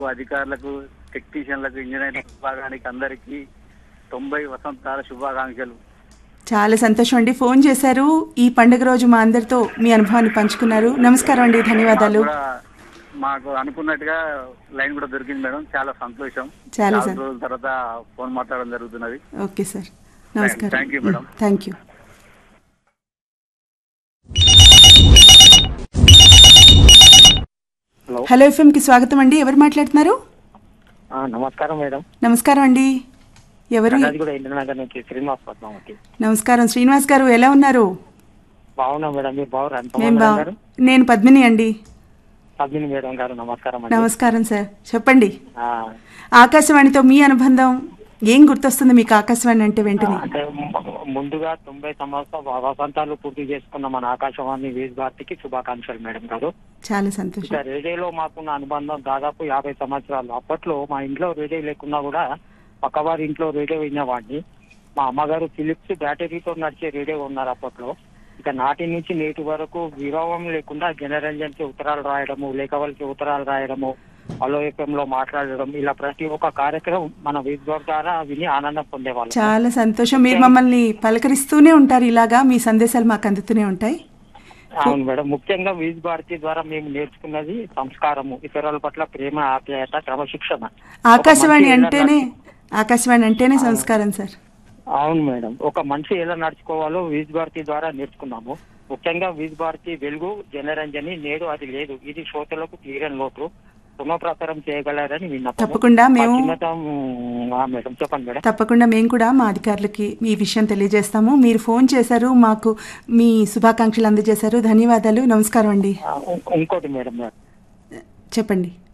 అధికారులకు టెక్నీషియన్లకు ఇంజనీర్ విభాగానికి అందరికీ తొంభై వసంతాల శుభాకాంక్షలు చాలా సంతోషం అండి ఫోన్ చేశారు ఈ పండుగ రోజు మా అందరితో మీ అనుభవాన్ని పంచుకున్నారు నమస్కారం అండి ధన్యవాదాలు మాకు కూడా మాకు అనుకున్నట్టుగా లైన్ కూడా దొరికింది మేడం చాలా సంతోషం చాలా చాలా సం- రోజుల తర్వాత ఫోన్ మాట్లాడడం జరుగుతున్నది ఓకే సార్ నమస్కారం Thank you, madam. Thank you hello hello ఎఫ్ఎంకి స్వాగతం అండి ఎవరు మాట్లాడుతున్నారు ఆ, నమస్కారం మేడం నమస్కారం అండి ఎవరు అది కూడా ఇంద్రనగర్ నుంచి శ్రీనివాస్ పద్మావతి నమస్కారం శ్రీనివాస్ గారు ఎలా ఉన్నారు బాగున్నా మేడం మీరు బాగున్నారు ఎంత మేము బా బాగున్నారు నేను పద్మిని అండి పద్మిని మేడం గారు నమస్కారం అండి నమస్కారం సార్ చెప్పండి ఆ, ఆకాశవాణితో మీ అనుబంధం ఏం గుర్తొస్తుంది మీకు ఆకాశవాణి అంటే వెంటనే అంటే ము- ముందుగా తొంభై సంవత్సరాల వసంతాలు పూర్తి చేసుకున్న మన ఆకాశవాణి వీజ్ భారతికి శుభాకాంక్షలు మేడం గారు చాలా ఇక సంతోషం రేడియోలో మాకున్న అనుబంధం దాదాపు యాభై సంవత్సరాలు అప్పట్లో మా ఇంట్లో రేడియో లేకున్నా కూడా పక్కవారి ఇంట్లో రేడియో వినేవాడిని మా అమ్మగారు ఫిలిప్స్ బ్యాటరీతో నడిచే రేడియో ఉన్నారు అప్పట్లో ఇక నాటి నుంచి నేటి వరకు విరామం లేకుండా జనరంజన్ కి ఉత్తరాలు రాయడము లేఖవలకి ఉత్తరాలు రాయడము అలో ఎఫ్ఎం లో మాట్లాడడం ఇలా ప్రతి ఒక్క కార్యక్రమం మన విద్వార్ ద్వారా విని ఆనందం పొందేవాళ్ళం చాలా సంతోషం మీరు మమ్మల్ని పలకరిస్తూనే ఉంటారు ఇలాగా మీ సందేశాలు మాకు అందుతూనే ఉంటాయి అవును మేడం ముఖ్యంగా వీజ్ భారతి ద్వారా మేము నేర్చుకున్నది సంస్కారము ఇతరుల పట్ల ప్రేమ ఆప్యాయత క్రమశిక్షణ ఆకాశవాణి ఒక మనిషి ఎలా అంటేనే ఆకాశవాణి అంటేనే సంస్కారం సార్ అవును మేడం ఒక మనిషి ఎలా నడుచుకోవాలో వీజ్ భారతి ద్వారా నేర్చుకున్నాము ముఖ్యంగా వీజ్ భారతి వెలుగు జనరంజని నేడు అది లేదు ఇది శ్రోతలకు తీరని లోటు పునఃప్రసారం చేయగలరని విన్నపము. తప్పకుండా మా మేము- చిన్నతనం ఆ మేడం చెప్పండి మేడం తప్పకుండా మేము కూడా మా అధికారులకి ఈ విషయం తెలియజేస్తాము మీరు ఫోన్ చేశారు మాకు మీ శుభాకాంక్షలు అందజేశారు ధన్యవాదాలు నమస్కారం అండి ఆ, ఇం- ఇంకోటి మేడం చెప్పండి